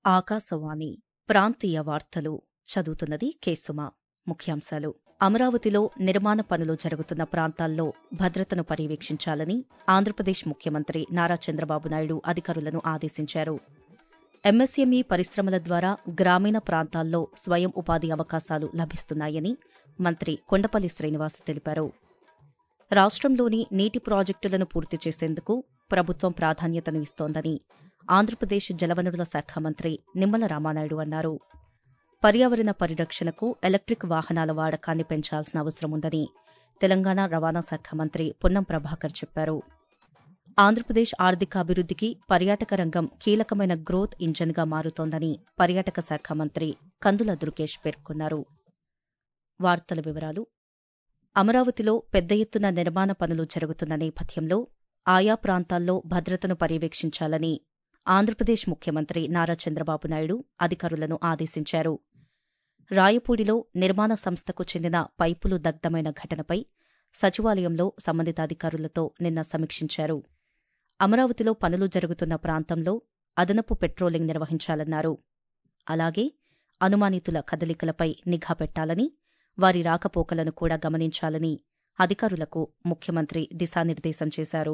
ఆకాశవాణి ప్రాంతీయ వార్తలు చదువుతున్నది కేసుమ ముఖ్యాంశాలు అమరావతిలో నిర్మాణ పనులు జరుగుతున్న ప్రాంతాల్లో భద్రతను పర్యవేక్షించాలని ఆంధ్రప్రదేశ్ ముఖ్యమంత్రి నారా చంద్రబాబు నాయుడు అధికారులను ఆదేశించారు ఎంఎస్ఎంఈ పరిశ్రమల ద్వారా గ్రామీణ ప్రాంతాల్లో స్వయం ఉపాధి అవకాశాలు లభిస్తున్నాయని మంత్రి కొండపల్లి శ్రీనివాస్ తెలిపారు రాష్ట్రంలోని నీటి ప్రాజెక్టులను పూర్తి చేసేందుకు ప్రభుత్వం ప్రాధాన్యతను ఇస్తోందని ఆంధ్రప్రదేశ్ జలవనరుల శాఖ మంత్రి నిమ్మల రామానాయుడు అన్నారు పర్యావరణ పరిరక్షణకు ఎలక్ట్రిక్ వాహనాల వాడకాన్ని పెంచాల్సిన అవసరముందని తెలంగాణ రవాణా శాఖ మంత్రి పొన్నం ప్రభాకర్ చెప్పారు ఆంధ్రప్రదేశ్ ఆర్థికాభివృద్ధికి పర్యాటక రంగం కీలకమైన గ్రోత్ ఇంజన్గా మారుతోందని పర్యాటక శాఖ మంత్రి కందుల దుర్గేష్ పేర్కొన్నారు వార్తల వివరాలు అమరావతిలో పెద్ద ఎత్తున నిర్మాణ పనులు జరుగుతున్న నేపథ్యంలో ఆయా ప్రాంతాల్లో భద్రతను పర్యవేక్షించాలని ఆంధ్రప్రదేశ్ ముఖ్యమంత్రి నారా చంద్రబాబు నాయుడు అధికారులను ఆదేశించారు రాయపూడిలో నిర్మాణ సంస్థకు చెందిన పైపులు దగ్ధమైన ఘటనపై సచివాలయంలో సంబంధిత అధికారులతో నిన్న సమీక్షించారు అమరావతిలో పనులు జరుగుతున్న ప్రాంతంలో అదనపు పెట్రోలింగ్ నిర్వహించాలన్నారు అలాగే అనుమానితుల కదలికలపై నిఘా పెట్టాలని వారి రాకపోకలను కూడా గమనించాలని అధికారులకు ముఖ్యమంత్రి దిశానిర్దేశం చేశారు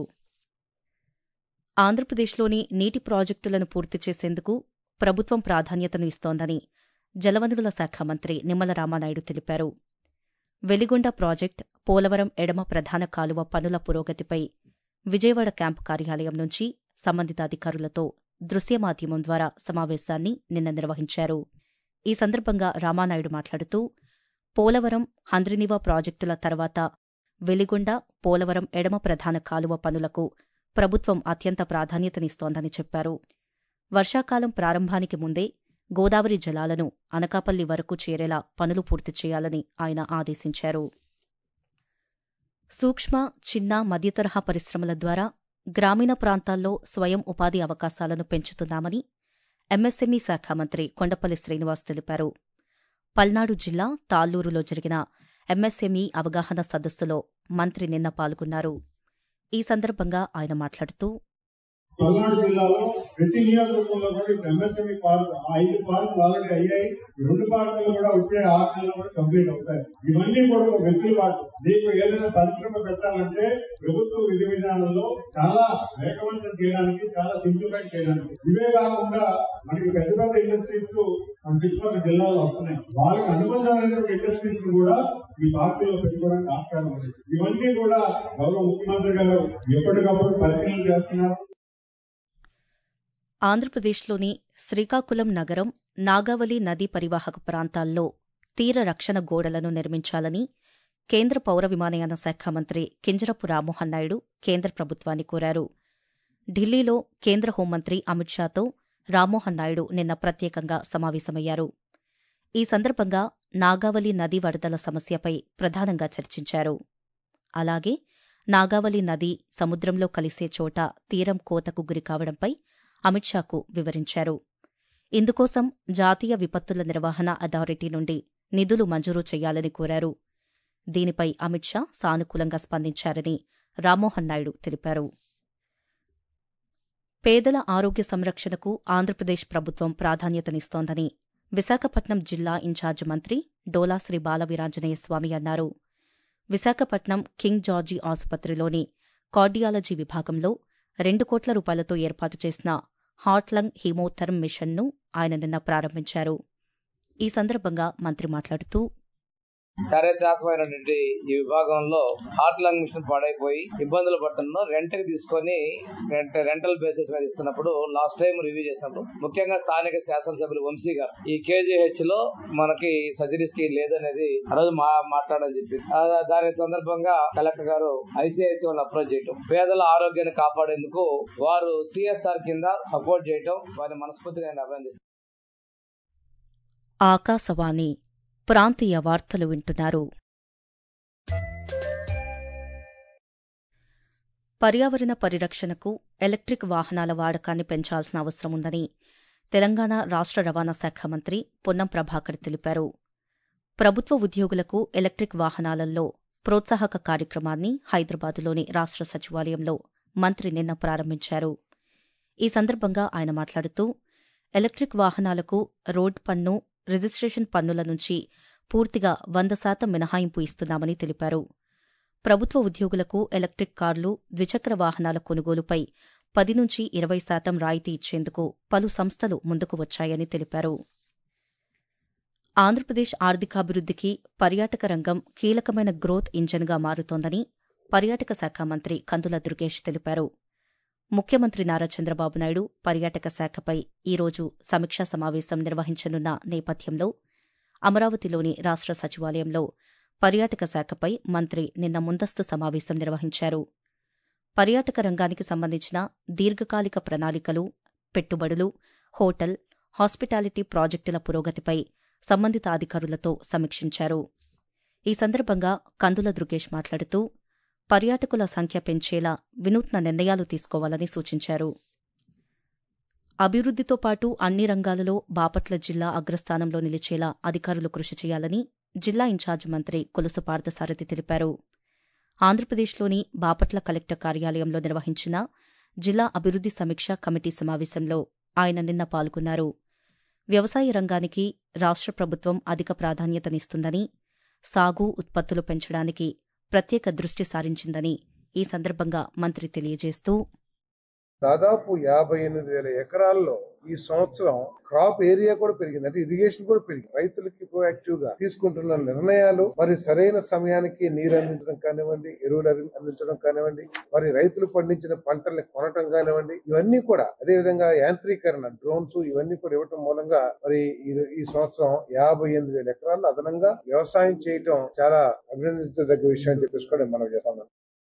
ఆంధ్రప్రదేశ్లోని నీటి ప్రాజెక్టులను పూర్తి చేసేందుకు ప్రభుత్వం ప్రాధాన్యతను ఇస్తోందని జలవనరుల శాఖ మంత్రి నిమ్మల రామానాయుడు తెలిపారు వెలిగొండ ప్రాజెక్ట్ పోలవరం ఎడమ ప్రధాన కాలువ పనుల పురోగతిపై విజయవాడ క్యాంపు కార్యాలయం నుంచి సంబంధిత అధికారులతో దృశ్య మాధ్యమం ద్వారా సమావేశాన్ని నిన్న నిర్వహించారు ఈ సందర్భంగా రామానాయుడు మాట్లాడుతూ పోలవరం హంద్రినివా ప్రాజెక్టుల తర్వాత వెలిగొండ పోలవరం ఎడమ ప్రధాన కాలువ పనులకు ప్రభుత్వం అత్యంత ప్రాధాన్యతనిస్తోందని చెప్పారు వర్షాకాలం ప్రారంభానికి ముందే గోదావరి జలాలను అనకాపల్లి వరకు చేరేలా పనులు పూర్తి చేయాలని ఆయన ఆదేశించారు సూక్ష్మ చిన్న మధ్యతరహా పరిశ్రమల ద్వారా గ్రామీణ ప్రాంతాల్లో స్వయం ఉపాధి అవకాశాలను పెంచుతున్నామని ఎంఎస్ఎంఈ శాఖ మంత్రి కొండపల్లి శ్రీనివాస్ తెలిపారు పల్నాడు జిల్లా తాళ్లూరులో జరిగిన ఎంఎస్ఎంఈ అవగాహన సదస్సులో మంత్రి నిన్న పాల్గొన్నారు ఈ సందర్భంగా ఆయన మాట్లాడుతూ పల్నాడు జిల్లాలో ప్రతి నియోజకవర్గంలో కూడా ఇప్పుడు ఎంఎస్ఎంఈ పార్క్ ఆ ఐదు పార్కులు ఆల్రెడీ అయ్యాయి ఈ రెండు పార్కులు కూడా వచ్చే ఆరు నెలలు కూడా కంప్లీట్ అవుతాయి ఇవన్నీ కూడా ఒక వెసులుబాటు మీకు ఏదైనా పరిశ్రమ పెట్టాలంటే ప్రభుత్వ విధి విధానంలో చాలా వేగవంతం చేయడానికి చాలా సింప్లిఫై చేయడానికి ఇవే కాకుండా మనకి పెద్ద పెద్ద ఇండస్ట్రీస్ మన చుట్టుపక్కల జిల్లాలో వస్తున్నాయి వాళ్ళకి అనుబంధమైనటువంటి ఇండస్ట్రీస్ కూడా ఈ పార్కుల్లో పెట్టుకోవడానికి ఆస్కారం ఉంది ఇవన్నీ కూడా గౌరవ ముఖ్యమంత్రి గారు ఎప్పటికప్పుడు పరిశీలన చేస్తున్నారు ఆంధ్రప్రదేశ్లోని శ్రీకాకుళం నగరం నాగావళి నదీ పరివాహక ప్రాంతాల్లో తీర రక్షణ గోడలను నిర్మించాలని కేంద్ర పౌర విమానయాన శాఖ మంత్రి కింజరపు రామ్మోహన్ నాయుడు కేంద్ర ప్రభుత్వాన్ని కోరారు ఢిల్లీలో కేంద్ర హోంమంత్రి అమిత్ షాతో రామ్మోహన్ నాయుడు నిన్న ప్రత్యేకంగా సమావేశమయ్యారు ఈ సందర్భంగా నాగావళి నదీ వరదల సమస్యపై ప్రధానంగా చర్చించారు అలాగే నాగావళి నది సముద్రంలో కలిసే చోట తీరం కోతకు గురికావడంపై అమిత్ షాకు వివరించారు ఇందుకోసం జాతీయ విపత్తుల నిర్వహణ అథారిటీ నుండి నిధులు మంజూరు చేయాలని కోరారు దీనిపై అమిత్ షా సానుకూలంగా స్పందించారని రామ్మోహన్ నాయుడు తెలిపారు పేదల ఆరోగ్య సంరక్షణకు ఆంధ్రప్రదేశ్ ప్రభుత్వం ప్రాధాన్యతనిస్తోందని విశాఖపట్నం జిల్లా ఇన్ఛార్జ్ మంత్రి డోలాశ్రీ బాలవీరాంజనేయ స్వామి అన్నారు విశాఖపట్నం కింగ్ జార్జీ ఆసుపత్రిలోని కార్డియాలజీ విభాగంలో రెండు కోట్ల రూపాయలతో ఏర్పాటు చేసిన హార్ట్లంగ్ హీమోథెర్మ్ మిషన్ను ఆయన నిన్న ప్రారంభించారు ఈ సందర్భంగా మంత్రి మాట్లాడుతూ చారిత్రాత్మకమైనటువంటి ఈ విభాగంలో హార్ట్ లంగ్ మిషన్ పాడైపోయి ఇబ్బందులు పడుతున్నాం రెంట్ కి తీసుకొని రెంట్ రెంటల్ బేసిస్ మీద ఇస్తున్నప్పుడు లాస్ట్ టైం రివ్యూ చేసినప్పుడు ముఖ్యంగా స్థానిక శాసనసభ్యులు వంశీ గారు ఈ కేజీహెచ్ లో మనకి సర్జరీస్ కి లేదనేది ఆ రోజు మా మాట్లాడని చెప్పి ఆ దాని సందర్భంగా కలెక్టర్ గారు ఐసీఐసీ వాళ్ళని అప్రోచ్ చేయటం పేదల ఆరోగ్యాన్ని కాపాడేందుకు వారు సిఎస్ఆర్ కింద సపోర్ట్ చేయటం వారిని మనస్ఫూర్తిగా నేను అభినందిస్తాను ఆకాశవాణి ప్రాంతీయ వార్తలు వింటున్నారు పర్యావరణ పరిరక్షణకు ఎలక్ట్రిక్ వాహనాల వాడకాన్ని పెంచాల్సిన అవసరముందని తెలంగాణ రాష్ట్ర రవాణా శాఖ మంత్రి పొన్నం ప్రభాకర్ తెలిపారు ప్రభుత్వ ఉద్యోగులకు ఎలక్ట్రిక్ వాహనాలలో ప్రోత్సాహక కార్యక్రమాన్ని హైదరాబాదులోని రాష్ట్ర సచివాలయంలో మంత్రి నిన్న ప్రారంభించారు ఈ సందర్భంగా ఆయన మాట్లాడుతూ ఎలక్ట్రిక్ వాహనాలకు రోడ్ పన్ను రిజిస్ట్రేషన్ పన్నుల నుంచి పూర్తిగా వంద శాతం మినహాయింపు ఇస్తున్నామని తెలిపారు ప్రభుత్వ ఉద్యోగులకు ఎలక్ట్రిక్ కార్లు ద్విచక్ర వాహనాల కొనుగోలుపై పది నుంచి ఇరవై శాతం రాయితీ ఇచ్చేందుకు పలు సంస్థలు ముందుకు వచ్చాయని తెలిపారు ఆంధ్రప్రదేశ్ ఆర్థికాభివృద్ధికి పర్యాటక రంగం కీలకమైన గ్రోత్ ఇంజన్గా మారుతోందని పర్యాటక శాఖ మంత్రి కందుల దుర్గేష్ తెలిపారు ముఖ్యమంత్రి నారా చంద్రబాబు నాయుడు పర్యాటక శాఖపై ఈరోజు సమీక్షా సమావేశం నిర్వహించనున్న నేపథ్యంలో అమరావతిలోని రాష్ట్ర సచివాలయంలో పర్యాటక శాఖపై మంత్రి నిన్న ముందస్తు సమావేశం నిర్వహించారు పర్యాటక రంగానికి సంబంధించిన దీర్ఘకాలిక ప్రణాళికలు పెట్టుబడులు హోటల్ హాస్పిటాలిటీ ప్రాజెక్టుల పురోగతిపై సంబంధిత అధికారులతో సమీక్షించారు ఈ సందర్భంగా కందుల దుర్గేష్ మాట్లాడుతూ పర్యాటకుల సంఖ్య పెంచేలా వినూత్న నిర్ణయాలు తీసుకోవాలని సూచించారు అభివృద్దితో పాటు అన్ని రంగాలలో బాపట్ల జిల్లా అగ్రస్థానంలో నిలిచేలా అధికారులు కృషి చేయాలని జిల్లా ఇన్ఛార్జ్ మంత్రి కొలుసు పార్థసారథి తెలిపారు ఆంధ్రప్రదేశ్లోని బాపట్ల కలెక్టర్ కార్యాలయంలో నిర్వహించిన జిల్లా అభివృద్ది సమీక్ష కమిటీ సమావేశంలో ఆయన నిన్న పాల్గొన్నారు వ్యవసాయ రంగానికి రాష్ట్ర ప్రభుత్వం అధిక ప్రాధాన్యతనిస్తుందని సాగు ఉత్పత్తులు పెంచడానికి ప్రత్యేక దృష్టి సారించిందని ఈ సందర్భంగా మంత్రి తెలియజేస్తూ దాదాపు యాభై ఎనిమిది వేల ఎకరాల్లో ఈ సంవత్సరం క్రాప్ ఏరియా కూడా పెరిగింది అంటే ఇరిగేషన్ కూడా పెరిగింది రైతులకి ప్రొయాక్టివ్ గా తీసుకుంటున్న నిర్ణయాలు మరి సరైన సమయానికి నీరు అందించడం కానివ్వండి ఎరువులు అంది- అందించడం కానివ్వండి మరి రైతులు పండించిన పంటల్ని కొనటం కానివ్వండి ఇవన్నీ కూడా అదే విధంగా యాంత్రీకరణ డ్రోన్స్ ఇవన్నీ కూడా ఇవ్వటం మూలంగా మరి ఈ- ఈ సంవత్సరం యాభై ఎనిమిది వేల ఎకరాల్లో అదనంగా వ్యవసాయం చేయటం చాలా అభినందించదగ్గ విషయం అని చెప్పేసి కూడా మనం చేస్తాం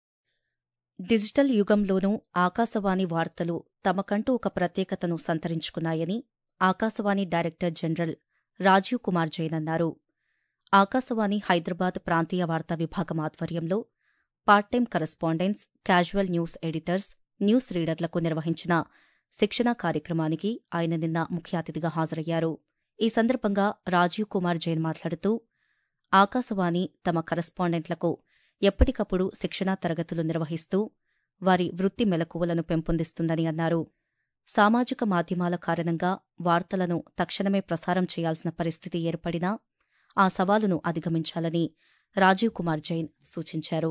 డిజిటల్ యుగంలోనూ ఆకాశవాణి వార్తలు తమకంటూ ఒక ప్రత్యేకతను సంతరించుకున్నాయని ఆకాశవాణి డైరెక్టర్ జనరల్ రాజీవ్ కుమార్ జైన్ అన్నారు ఆకాశవాణి హైదరాబాద్ ప్రాంతీయ వార్తా విభాగం ఆధ్వర్యంలో part time correspondents casual news editors news రీడర్లకు నిర్వహించిన శిక్షణా కార్యక్రమానికి ఆయన నిన్న ముఖ్య అతిథిగా హాజరయ్యారు ఈ సందర్భంగా రాజీవ్ కుమార్ జైన్ మాట్లాడుతూ ఆకాశవాణి తమ కరెస్పాండెంట్లకు ఎప్పటికప్పుడు శిక్షణా తరగతులు నిర్వహిస్తూ వారి వృత్తి మెలకువలను పెంపొందిస్తుందని అన్నారు సామాజిక మాధ్యమాల కారణంగా వార్తలను తక్షణమే ప్రసారం చేయాల్సిన పరిస్థితి ఏర్పడినా ఆ సవాలును అధిగమించాలని రాజీవ్ కుమార్ జైన్ సూచించారు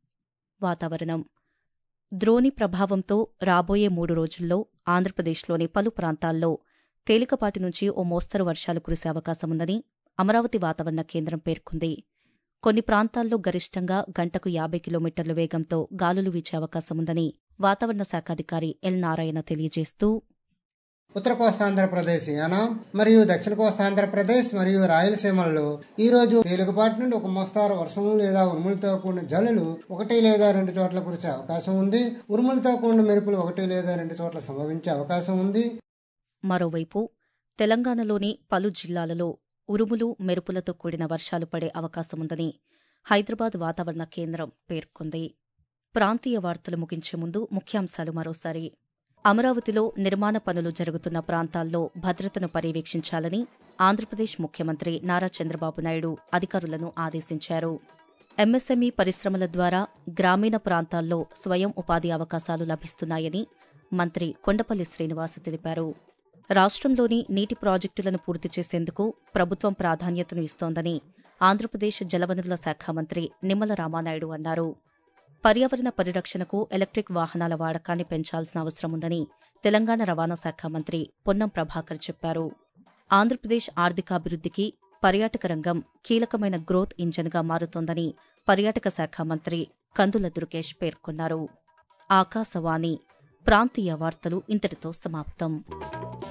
వాతావరణం ద్రోణి ప్రభావంతో రాబోయే మూడు రోజుల్లో ఆంధ్రప్రదేశ్లోని పలు ప్రాంతాల్లో తేలికపాటి నుంచి ఓ మోస్తరు వర్షాలు కురిసే అవకాశముందని అమరావతి వాతావరణ కేంద్రం పేర్కొంది కొన్ని ప్రాంతాల్లో గరిష్టంగా గంటకు యాభై కిలోమీటర్ల వేగంతో గాలులు వీచే అవకాశముందని వాతావరణ శాఖ అధికారి ఎల్ నారాయణ తెలియజేస్తూ ఉత్తర కోస్తాంధ్రప్రదేశ్ యానాం మరియు దక్షిణ కోస్తాంధ్రప్రదేశ్ మరియు రాయలసీమల్లో ఈ రోజు తేలికపాటి నుండి ఒక మోస్తారు వర్షము లేదా ఉరుములతో కూడిన జల్లులు ఒకటి లేదా రెండు చోట్ల కురిసే అవకాశం ఉంది ఉరుములతో కూడిన మెరుపులు ఒకటి లేదా రెండు చోట్ల సంభవించే అవకాశం ఉంది మరోవైపు తెలంగాణలోని పలు జిల్లాలలో ఉరుములు మెరుపులతో కూడిన వర్షాలు పడే అవకాశముందని హైదరాబాద్ వాతావరణ కేంద్రం పేర్కొంది ప్రాంతీయ వార్తలు ముగించే ముందు ముఖ్యాంశాలు మరోసారి అమరావతిలో నిర్మాణ పనులు జరుగుతున్న ప్రాంతాల్లో భద్రతను పర్యవేక్షించాలని ఆంధ్రప్రదేశ్ ముఖ్యమంత్రి నారా చంద్రబాబు నాయుడు అధికారులను ఆదేశించారు ఎంఎస్ఎంఈ పరిశ్రమల ద్వారా గ్రామీణ ప్రాంతాల్లో స్వయం ఉపాధి అవకాశాలు లభిస్తున్నాయని మంత్రి కొండపల్లి శ్రీనివాస్ తెలిపారు రాష్ట్రంలోని నీటి ప్రాజెక్టులను పూర్తి చేసేందుకు ప్రభుత్వం ప్రాధాన్యతను ఇస్తోందని ఆంధ్రప్రదేశ్ జలవనరుల శాఖ మంత్రి నిమ్మల రామానాయుడు అన్నారు పర్యావరణ పరిరక్షణకు ఎలక్ట్రిక్ వాహనాల వాడకాన్ని పెంచాల్సిన అవసరముందని తెలంగాణ రవాణా శాఖ మంత్రి పొన్నం ప్రభాకర్ చెప్పారు ఆంధ్రప్రదేశ్ ఆర్థికాభివృద్ధికి పర్యాటక రంగం కీలకమైన గ్రోత్ ఇంజన్గా మారుతోందని పర్యాటక శాఖ మంత్రి కందుల దుర్గేష్ పేర్కొన్నారు ఆకాశవాణి ప్రాంతీయ వార్తలు ఇంతటితో సమాప్తం